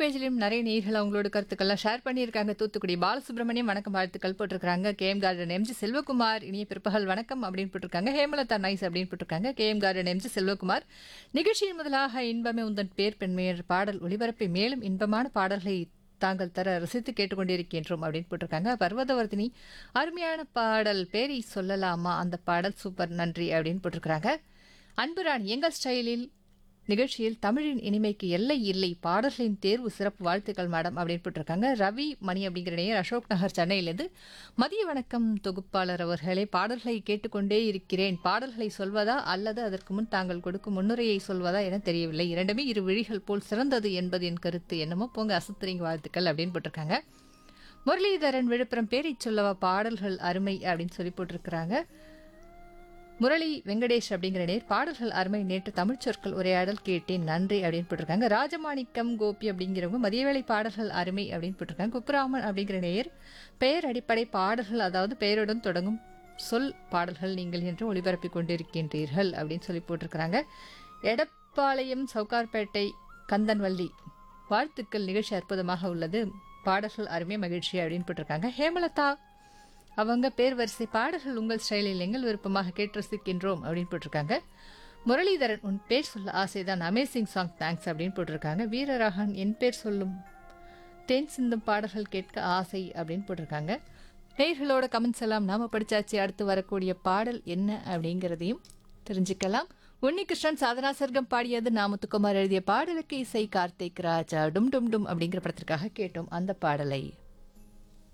பேஜ்லயும் நிறைய நேர்கள் அவங்களோட கருத்துக்கள்லாம் ஷேர் பண்ணியிருக்காங்க தூத்துக்குடி பாலசுப்ரமணியம் வணக்கம் வாழ்த்துக்கள் போட்டிருக்காங்க கேஎம் கார்டன் எம்ஜி செல்வகுமார் இனிய பிற்பகல் வணக்கம் அப்படின்னு போட்டிருக்காங்க ஹேமலதா நைஸ் அப்படின்னு போட்டிருக்காங்க கேஎம் கார்டன் எம்ஜி செல்வகுமார் நிகழ்ச்சியின் முதலாக இன்பமே உந்தன் பேர் பெண்மையர் பாடல் ஒளிபரப்பை மேலும் இன்பமான பாடல்களை தாங்கள் தர ரசித்து கேட்டுக்கொண்டிருக்கின்றோம் அப்படின்னு போட்டிருக்காங்க பர்வதவர்தினி அருமையான பாடல் பேரை சொல்லலாமா அந்த பாடல் சூப்பர் நன்றி அப்படின்னு போட்டிருக்காங்க அன்புராணி எங்கள் ஸ்டைலில் நிகழ்ச்சியில் தமிழின் இனிமைக்கு எல்லை இல்லை பாடல்களின் தேர்வு சிறப்பு வாழ்த்துக்கள் மேடம் அப்படின்னு போட்டிருக்காங்க ரவி மணி அப்படிங்கிற நேயர் அசோக் நகர் சென்னையிலேருந்து மதிய வணக்கம் தொகுப்பாளர் அவர்களே பாடல்களை கேட்டுக்கொண்டே இருக்கிறேன் பாடல்களை சொல்வதா அல்லது அதற்கு முன் தாங்கள் கொடுக்கும் முன்னுரையை சொல்வதா என தெரியவில்லை இரண்டுமே இரு விழிகள் போல் சிறந்தது என்பது என் கருத்து என்னமோ போங்க அசத்துறீங்க வாழ்த்துக்கள் அப்படின்னு போட்டிருக்காங்க முரளிதரன் விழுப்புரம் பேரைச் சொல்லவா பாடல்கள் அருமை அப்படின்னு சொல்லி போட்டிருக்கிறாங்க முரளி வெங்கடேஷ் அப்படிங்கிற நேர் பாடல்கள் அருமை நேற்று தமிழ்ச் சொற்கள் உரையாடல் கேட்டேன் நன்றி அப்படின்னு போட்டிருக்காங்க ராஜமாணிக்கம் கோபி அப்படிங்கிறவங்க மதியவேளை பாடல்கள் அருமை அப்படின்னு போட்டிருக்காங்க குப்புராமன் அப்படிங்கிற நேயர் பெயர் அடிப்படை பாடல்கள் அதாவது பெயருடன் தொடங்கும் சொல் பாடல்கள் நீங்கள் என்று ஒளிபரப்பிக் கொண்டிருக்கின்றீர்கள் அப்படின்னு சொல்லி போட்டிருக்கிறாங்க எடப்பாளையம் சவுகார்பேட்டை கந்தன்வள்ளி வாழ்த்துக்கள் நிகழ்ச்சி அற்புதமாக உள்ளது பாடல்கள் அருமை மகிழ்ச்சி அப்படின்னு போட்டிருக்காங்க ஹேமலதா அவங்க பேர் வரிசை பாடல்கள் உங்கள் ஸ்டைலில் எங்கள் விருப்பமாக கேட்டு ரசிக்கின்றோம் அப்படின்னு போட்டிருக்காங்க முரளிதரன் உன் பேர் சொல்ல ஆசைதான் அமேசிங் சாங் தேங்க்ஸ் அப்படின்னு போட்டிருக்காங்க வீரராகன் என் பேர் சொல்லும் தேன் சிந்தும் பாடல்கள் கேட்க ஆசை அப்படின்னு போட்டிருக்காங்க நேர்களோட கமெண்ட்ஸ் எல்லாம் நாம படிச்சாச்சு அடுத்து வரக்கூடிய பாடல் என்ன அப்படிங்கிறதையும் தெரிஞ்சுக்கலாம் உன்னிகிருஷ்ணன் சாதனா சர்க்கம் பாடியது நாமத்துக்குமார் எழுதிய பாடலுக்கு இசை கார்த்திக் ராஜா டும் டும் டும் அப்படிங்கிற படத்திற்காக கேட்டோம் அந்த பாடலை